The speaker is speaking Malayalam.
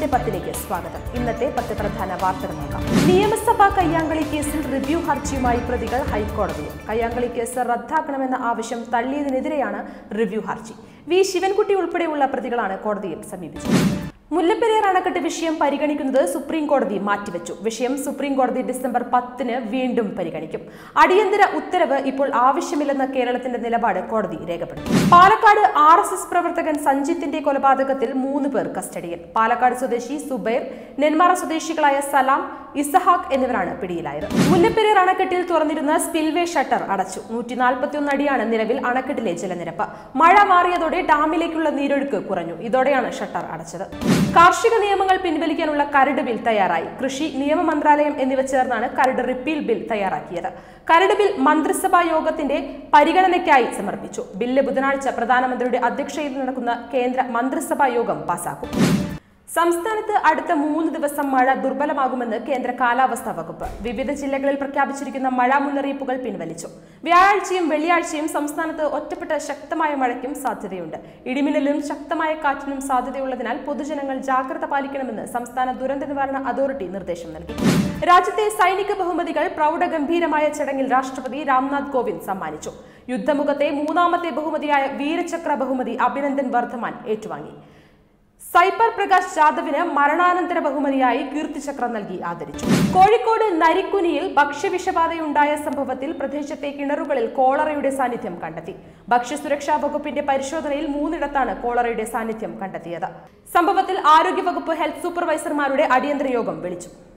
ന്യൂസിന്റെ പത്തിലേക്ക് സ്വാഗതം ഇന്നത്തെ പത്ത് പ്രധാന വാർത്തകൾ നോക്കാം നിയമസഭാ കയ്യാങ്കളി കേസിൽ റിവ്യൂ ഹർജിയുമായി പ്രതികൾ ഹൈക്കോടതിയിൽ കയ്യാങ്കളി കേസ് റദ്ദാക്കണമെന്ന ആവശ്യം തള്ളിയതിനെതിരെയാണ് റിവ്യൂ ഹർജി വി ശിവൻകുട്ടി ഉൾപ്പെടെയുള്ള പ്രതികളാണ് കോടതിയിൽ സമീപിച്ചത് മുല്ലപ്പെരിയാർ അണക്കെട്ട് വിഷയം പരിഗണിക്കുന്നത് സുപ്രീം കോടതി മാറ്റിവെച്ചു വിഷയം സുപ്രീം കോടതി ഡിസംബർ പത്തിന് വീണ്ടും പരിഗണിക്കും അടിയന്തര ഉത്തരവ് ഇപ്പോൾ ആവശ്യമില്ലെന്ന കേരളത്തിന്റെ നിലപാട് കോടതി രേഖപ്പെടുത്തി പാലക്കാട് ആർ എസ് എസ് പ്രവർത്തകൻ സഞ്ജിത്തിന്റെ കൊലപാതകത്തിൽ മൂന്ന് പേർ കസ്റ്റഡിയിൽ പാലക്കാട് സ്വദേശി സുബൈർ നെന്മാറ സ്വദേശികളായ സലാം ഇസഹാഖ് എന്നിവരാണ് പിടിയിലായത് മുല്ലപ്പെരിയാർ അണക്കെട്ടിൽ തുറന്നിരുന്ന സ്പിൽവേ ഷട്ടർ അടച്ചു നൂറ്റി നാൽപ്പത്തിയൊന്ന് അടിയാണ് നിലവിൽ അണക്കെട്ടിലെ ജലനിരപ്പ് മഴ മാറിയതോടെ ഡാമിലേക്കുള്ള നീരൊഴുക്ക് കുറഞ്ഞു ഇതോടെയാണ് ഷട്ടർ അടച്ചത് കാർഷിക നിയമങ്ങൾ പിൻവലിക്കാനുള്ള കരട് ബിൽ തയ്യാറായി കൃഷി നിയമ മന്ത്രാലയം എന്നിവ ചേർന്നാണ് കരട് റിപ്പീൽ ബിൽ തയ്യാറാക്കിയത് കരട് ബിൽ മന്ത്രിസഭാ യോഗത്തിന്റെ പരിഗണനയ്ക്കായി സമർപ്പിച്ചു ബില്ല് ബുധനാഴ്ച പ്രധാനമന്ത്രിയുടെ അധ്യക്ഷതയിൽ നടക്കുന്ന കേന്ദ്ര മന്ത്രിസഭാ യോഗം പാസാക്കും സംസ്ഥാനത്ത് അടുത്ത മൂന്ന് ദിവസം മഴ ദുർബലമാകുമെന്ന് കേന്ദ്ര കാലാവസ്ഥാ വകുപ്പ് വിവിധ ജില്ലകളിൽ പ്രഖ്യാപിച്ചിരിക്കുന്ന മഴ മുന്നറിയിപ്പുകൾ പിൻവലിച്ചു വ്യാഴാഴ്ചയും വെള്ളിയാഴ്ചയും സംസ്ഥാനത്ത് ഒറ്റപ്പെട്ട ശക്തമായ മഴയ്ക്കും സാധ്യതയുണ്ട് ഇടിമിന്നലിനും ശക്തമായ കാറ്റിനും സാധ്യതയുള്ളതിനാൽ പൊതുജനങ്ങൾ ജാഗ്രത പാലിക്കണമെന്ന് സംസ്ഥാന ദുരന്ത നിവാരണ അതോറിറ്റി നിർദ്ദേശം നൽകി രാജ്യത്തെ സൈനിക ബഹുമതികൾ പ്രൗഢഗംഭീരമായ ചടങ്ങിൽ രാഷ്ട്രപതി രാംനാഥ് കോവിന്ദ് സമ്മാനിച്ചു യുദ്ധമുഖത്തെ മൂന്നാമത്തെ ബഹുമതിയായ വീരചക്ര ബഹുമതി അഭിനന്ദൻ വർദ്ധമാൻ ഏറ്റുവാങ്ങി സൈപ്പർ പ്രകാശ് ജാദവിന് മരണാനന്തര ബഹുമതിയായി കീർത്തിചക്രം നൽകി ആദരിച്ചു കോഴിക്കോട് നരിക്കുനിയിൽ ഭക്ഷ്യവിഷബാധയുണ്ടായ സംഭവത്തിൽ പ്രദേശത്തെ കിണറുകളിൽ കോളറയുടെ സാന്നിധ്യം കണ്ടെത്തി ഭക്ഷ്യസുരക്ഷാ വകുപ്പിന്റെ പരിശോധനയിൽ മൂന്നിടത്താണ് കോളറയുടെ സാന്നിധ്യം കണ്ടെത്തിയത് സംഭവത്തിൽ ആരോഗ്യവകുപ്പ് ഹെൽത്ത് സൂപ്പർവൈസർമാരുടെ അടിയന്തര യോഗം വിളിച്ചു